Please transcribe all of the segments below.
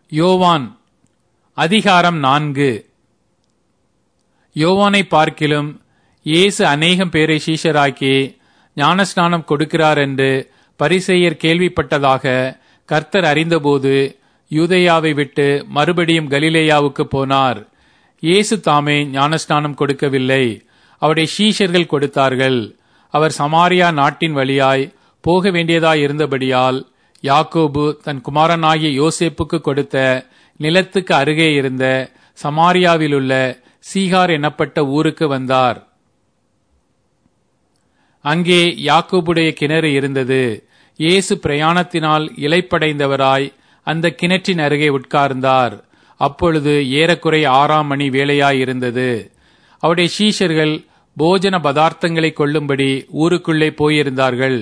யோவான் அதிகாரம் நான்கு யோவானை பார்க்கிலும் இயேசு அநேகம் பேரை சீஷராக்கி ஞானஸ்நானம் கொடுக்கிறார் என்று பரிசெயர் கேள்விப்பட்டதாக கர்த்தர் அறிந்தபோது யூதேயாவை விட்டு மறுபடியும் கலிலேயாவுக்கு போனார் இயேசு தாமே ஞானஸ்நானம் கொடுக்கவில்லை அவருடைய சீஷர்கள் கொடுத்தார்கள் அவர் சமாரியா நாட்டின் வழியாய் போக வேண்டியதாய் இருந்தபடியால் யாக்கோபு தன் குமாரனாகிய யோசேப்புக்கு கொடுத்த நிலத்துக்கு அருகே இருந்த சமாரியாவிலுள்ள சீகார் எனப்பட்ட ஊருக்கு வந்தார் அங்கே யாக்கோபுடைய கிணறு இருந்தது இயேசு பிரயாணத்தினால் இலைப்படைந்தவராய் அந்த கிணற்றின் அருகே உட்கார்ந்தார் அப்பொழுது ஏறக்குறைய ஆறாம் மணி வேளையாயிருந்தது அவருடைய சீஷர்கள் போஜன பதார்த்தங்களை கொள்ளும்படி ஊருக்குள்ளே போயிருந்தார்கள்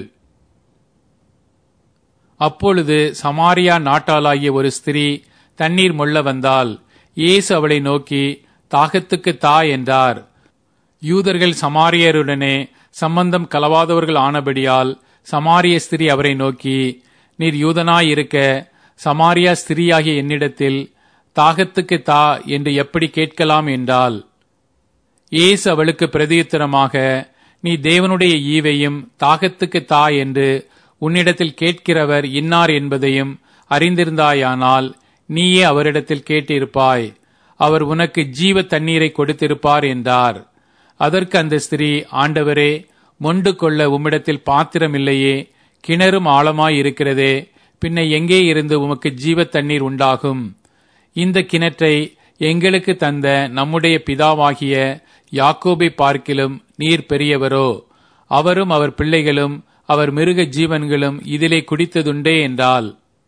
அப்பொழுது சமாரியா நாட்டாளாகிய ஒரு ஸ்திரீ தண்ணீர் மொள்ள வந்தால் இயேசு அவளை நோக்கி தாகத்துக்கு தா என்றார் யூதர்கள் சமாரியருடனே சம்பந்தம் கலவாதவர்கள் ஆனபடியால் சமாரிய ஸ்திரீ அவரை நோக்கி நீர் யூதனாயிருக்க சமாரியா ஸ்திரீயாகிய என்னிடத்தில் தாகத்துக்கு தா என்று எப்படி கேட்கலாம் என்றால் இயேசு அவளுக்கு பிரதியுத்தரமாக நீ தேவனுடைய ஈவையும் தாகத்துக்கு தா என்று உன்னிடத்தில் கேட்கிறவர் இன்னார் என்பதையும் அறிந்திருந்தாயானால் நீயே அவரிடத்தில் கேட்டிருப்பாய் அவர் உனக்கு ஜீவ தண்ணீரை கொடுத்திருப்பார் என்றார் அதற்கு அந்த ஸ்திரீ ஆண்டவரே மொண்டு கொள்ள உம்மிடத்தில் பாத்திரம் இல்லையே கிணறும் ஆழமாய் இருக்கிறதே பின்ன எங்கே இருந்து உமக்கு ஜீவ தண்ணீர் உண்டாகும் இந்த கிணற்றை எங்களுக்கு தந்த நம்முடைய பிதாவாகிய யாக்கோபை பார்க்கிலும் நீர் பெரியவரோ அவரும் அவர் பிள்ளைகளும் அவர் மிருக ஜீவன்களும் இதிலே குடித்ததுண்டே என்றால்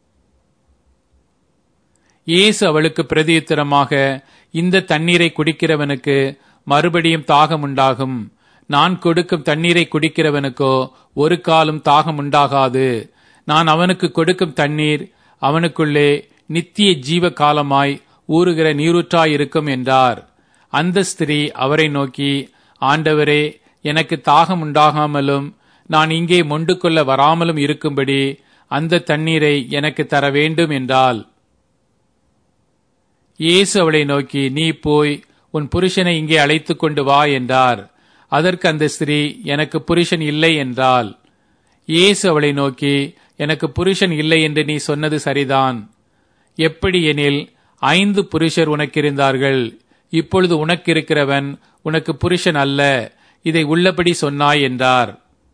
இயேசு அவளுக்கு பிரதியுத்தரமாக இந்த தண்ணீரை குடிக்கிறவனுக்கு மறுபடியும் தாகம் உண்டாகும் நான் கொடுக்கும் தண்ணீரை குடிக்கிறவனுக்கோ ஒரு காலம் தாகம் உண்டாகாது நான் அவனுக்கு கொடுக்கும் தண்ணீர் அவனுக்குள்ளே நித்திய ஜீவ காலமாய் ஊறுகிற நீரூற்றாயிருக்கும் என்றார் அந்த ஸ்திரீ அவரை நோக்கி ஆண்டவரே எனக்கு தாகம் உண்டாகாமலும் நான் இங்கே மொண்டு கொள்ள வராமலும் இருக்கும்படி அந்த தண்ணீரை எனக்கு தர வேண்டும் என்றால் இயேசு அவளை நோக்கி நீ போய் உன் புருஷனை இங்கே அழைத்து கொண்டு வா என்றார் அதற்கு அந்த ஸ்திரீ எனக்கு புருஷன் இல்லை என்றால் இயேசு அவளை நோக்கி எனக்கு புருஷன் இல்லை என்று நீ சொன்னது சரிதான் எப்படி எனில் ஐந்து புருஷர் உனக்கிருந்தார்கள் இப்பொழுது உனக்கிருக்கிறவன் உனக்கு புருஷன் அல்ல இதை உள்ளபடி சொன்னாய் என்றார்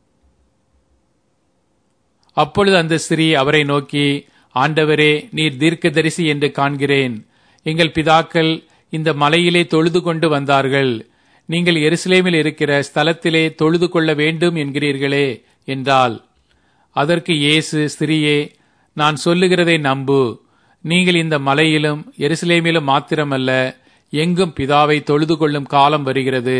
அப்பொழுது அந்த ஸ்திரீ அவரை நோக்கி ஆண்டவரே நீர் தீர்க்கதரிசி என்று காண்கிறேன் எங்கள் பிதாக்கள் இந்த மலையிலே தொழுது கொண்டு வந்தார்கள் நீங்கள் எருசலேமில் இருக்கிற ஸ்தலத்திலே தொழுது கொள்ள வேண்டும் என்கிறீர்களே என்றால் அதற்கு இயேசு ஸ்திரியே நான் சொல்லுகிறதை நம்பு நீங்கள் இந்த மலையிலும் எருசலேமிலும் மாத்திரமல்ல எங்கும் பிதாவை தொழுது கொள்ளும் காலம் வருகிறது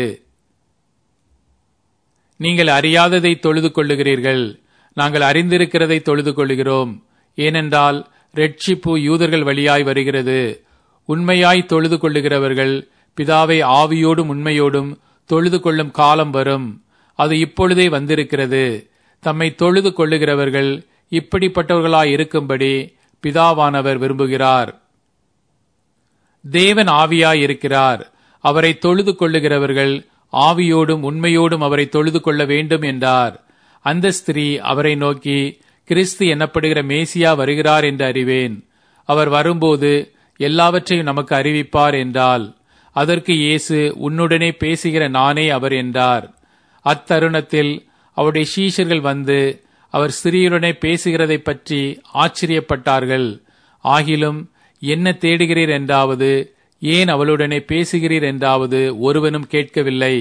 நீங்கள் அறியாததை தொழுது கொள்ளுகிறீர்கள் நாங்கள் அறிந்திருக்கிறதை தொழுது கொள்ளுகிறோம் ஏனென்றால் ரெட்சிப்பு யூதர்கள் வழியாய் வருகிறது உண்மையாய் தொழுது கொள்ளுகிறவர்கள் பிதாவை ஆவியோடும் உண்மையோடும் தொழுது கொள்ளும் காலம் வரும் அது இப்பொழுதே வந்திருக்கிறது தம்மை தொழுது கொள்ளுகிறவர்கள் இப்படிப்பட்டவர்களாய் இருக்கும்படி பிதாவானவர் விரும்புகிறார் தேவன் ஆவியாய் இருக்கிறார் அவரை தொழுது கொள்ளுகிறவர்கள் ஆவியோடும் உண்மையோடும் அவரை தொழுது கொள்ள வேண்டும் என்றார் அந்த ஸ்திரீ அவரை நோக்கி கிறிஸ்து எனப்படுகிற மேசியா வருகிறார் என்று அறிவேன் அவர் வரும்போது எல்லாவற்றையும் நமக்கு அறிவிப்பார் என்றால் அதற்கு இயேசு உன்னுடனே பேசுகிற நானே அவர் என்றார் அத்தருணத்தில் அவருடைய சீஷர்கள் வந்து அவர் சிறியருடனே பேசுகிறதை பற்றி ஆச்சரியப்பட்டார்கள் ஆகிலும் என்ன தேடுகிறீர் என்றாவது ஏன் அவளுடனே பேசுகிறீர் என்றாவது ஒருவனும் கேட்கவில்லை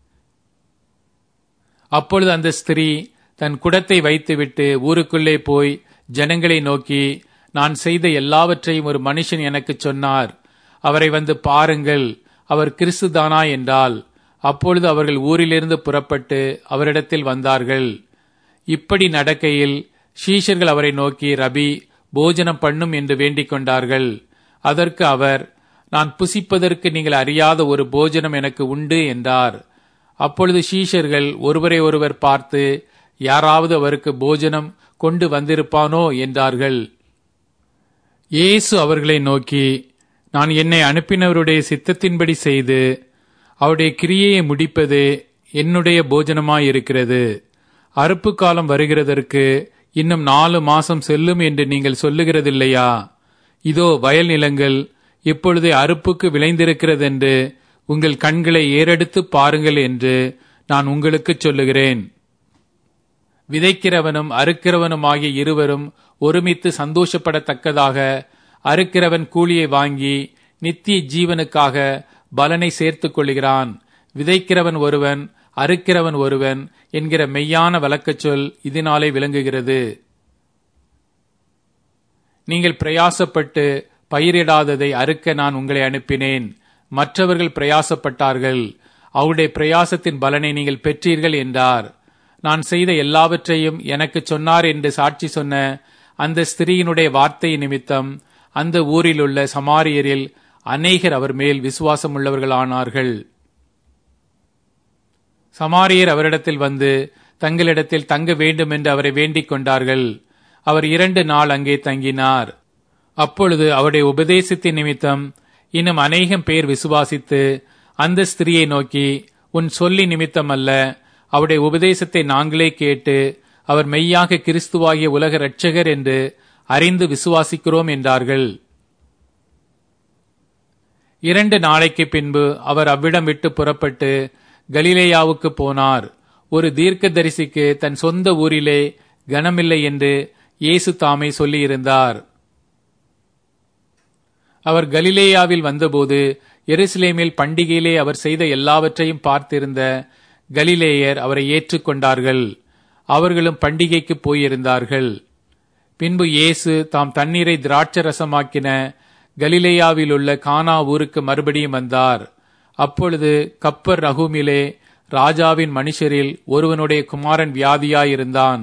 அப்பொழுது அந்த ஸ்திரீ தன் குடத்தை வைத்துவிட்டு ஊருக்குள்ளே போய் ஜனங்களை நோக்கி நான் செய்த எல்லாவற்றையும் ஒரு மனுஷன் எனக்கு சொன்னார் அவரை வந்து பாருங்கள் அவர் கிறிஸ்துதானா என்றால் அப்பொழுது அவர்கள் ஊரிலிருந்து புறப்பட்டு அவரிடத்தில் வந்தார்கள் இப்படி நடக்கையில் ஷீஷர்கள் அவரை நோக்கி ரபி போஜனம் பண்ணும் என்று வேண்டிக் கொண்டார்கள் அதற்கு அவர் நான் புசிப்பதற்கு நீங்கள் அறியாத ஒரு போஜனம் எனக்கு உண்டு என்றார் அப்பொழுது ஷீஷர்கள் ஒருவரை ஒருவர் பார்த்து யாராவது அவருக்கு போஜனம் கொண்டு வந்திருப்பானோ என்றார்கள் இயேசு அவர்களை நோக்கி நான் என்னை அனுப்பினவருடைய சித்தத்தின்படி செய்து அவருடைய கிரியையை முடிப்பதே என்னுடைய போஜனமாயிருக்கிறது அறுப்பு காலம் வருகிறதற்கு இன்னும் நாலு மாசம் செல்லும் என்று நீங்கள் சொல்லுகிறதில்லையா இதோ வயல் நிலங்கள் இப்பொழுதே அறுப்புக்கு விளைந்திருக்கிறதென்று உங்கள் கண்களை ஏறெடுத்து பாருங்கள் என்று நான் உங்களுக்கு சொல்லுகிறேன் விதைக்கிறவனும் அறுக்கிறவனுமாகிய இருவரும் ஒருமித்து சந்தோஷப்படத்தக்கதாக அறுக்கிறவன் கூலியை வாங்கி நித்திய ஜீவனுக்காக பலனை சேர்த்துக் கொள்கிறான் விதைக்கிறவன் ஒருவன் அறுக்கிறவன் ஒருவன் என்கிற மெய்யான வழக்கச் சொல் இதனாலே விளங்குகிறது நீங்கள் பிரயாசப்பட்டு பயிரிடாததை அறுக்க நான் உங்களை அனுப்பினேன் மற்றவர்கள் பிரயாசப்பட்டார்கள் அவருடைய பிரயாசத்தின் பலனை நீங்கள் பெற்றீர்கள் என்றார் நான் செய்த எல்லாவற்றையும் எனக்கு சொன்னார் என்று சாட்சி சொன்ன அந்த ஸ்திரீயினுடைய வார்த்தை நிமித்தம் அந்த ஊரில் உள்ள சமாரியரில் அநேகர் அவர் மேல் விசுவாசம் உள்ளவர்களானார்கள் சமாரியர் அவரிடத்தில் வந்து தங்களிடத்தில் தங்க வேண்டும் என்று அவரை வேண்டிக் கொண்டார்கள் அவர் இரண்டு நாள் அங்கே தங்கினார் அப்பொழுது அவருடைய உபதேசத்தின் நிமித்தம் இன்னும் அநேகம் பேர் விசுவாசித்து அந்த ஸ்திரியை நோக்கி உன் சொல்லி நிமித்தம் அல்ல அவருடைய உபதேசத்தை நாங்களே கேட்டு அவர் மெய்யாக கிறிஸ்துவாகிய உலக இரட்சகர் என்று அறிந்து விசுவாசிக்கிறோம் என்றார்கள் இரண்டு நாளைக்கு பின்பு அவர் அவ்விடம் விட்டு புறப்பட்டு கலிலேயாவுக்கு போனார் ஒரு தீர்க்கதரிசிக்கு தன் சொந்த ஊரிலே கனமில்லை என்று இயேசு தாமே சொல்லியிருந்தார் அவர் கலிலேயாவில் வந்தபோது எருசலேமில் பண்டிகையிலே அவர் செய்த எல்லாவற்றையும் பார்த்திருந்த கலிலேயர் அவரை ஏற்றுக்கொண்டார்கள் அவர்களும் பண்டிகைக்கு போயிருந்தார்கள் பின்பு இயேசு தாம் தண்ணீரை திராட்சரசமாக்கின கலிலேயாவில் உள்ள கானா ஊருக்கு மறுபடியும் வந்தார் அப்பொழுது கப்பர் ரகுமிலே ராஜாவின் மனுஷரில் ஒருவனுடைய குமாரன் வியாதியாயிருந்தான்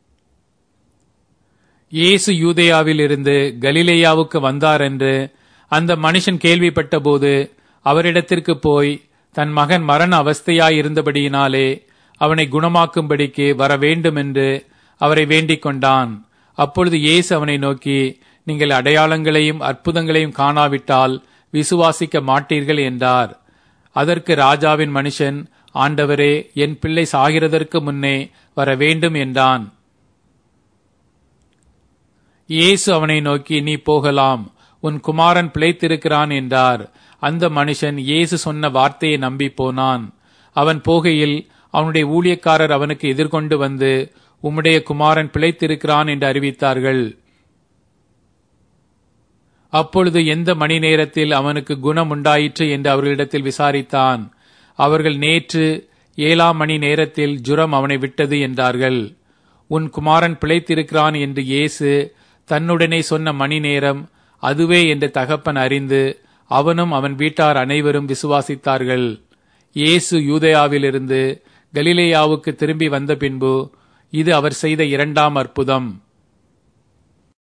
இயேசு யூதேயாவில் இருந்து கலிலேயாவுக்கு வந்தார் என்று அந்த மனுஷன் கேள்விப்பட்டபோது அவரிடத்திற்கு போய் தன் மகன் மரண அவஸ்தையாயிருந்தபடியினாலே அவனை குணமாக்கும்படிக்கு வர வேண்டும் என்று அவரை வேண்டிக் கொண்டான் அப்பொழுது இயேசு அவனை நோக்கி நீங்கள் அடையாளங்களையும் அற்புதங்களையும் காணாவிட்டால் விசுவாசிக்க மாட்டீர்கள் என்றார் அதற்கு ராஜாவின் மனுஷன் ஆண்டவரே என் பிள்ளை சாகிறதற்கு முன்னே வர வேண்டும் என்றான் இயேசு அவனை நோக்கி நீ போகலாம் உன் குமாரன் பிழைத்திருக்கிறான் என்றார் அந்த மனுஷன் இயேசு சொன்ன வார்த்தையை நம்பி போனான் அவன் போகையில் அவனுடைய ஊழியக்காரர் அவனுக்கு எதிர்கொண்டு வந்து உம்முடைய குமாரன் பிழைத்திருக்கிறான் என்று அறிவித்தார்கள் அப்பொழுது எந்த மணி நேரத்தில் அவனுக்கு குணம் உண்டாயிற்று என்று அவர்களிடத்தில் விசாரித்தான் அவர்கள் நேற்று ஏழாம் மணி நேரத்தில் ஜுரம் அவனை விட்டது என்றார்கள் உன் குமாரன் பிழைத்திருக்கிறான் என்று இயேசு தன்னுடனே சொன்ன மணி நேரம் அதுவே என்று தகப்பன் அறிந்து அவனும் அவன் வீட்டார் அனைவரும் விசுவாசித்தார்கள் இயேசு யூதயாவிலிருந்து கலிலேயாவுக்கு திரும்பி வந்த பின்பு இது அவர் செய்த இரண்டாம் அற்புதம்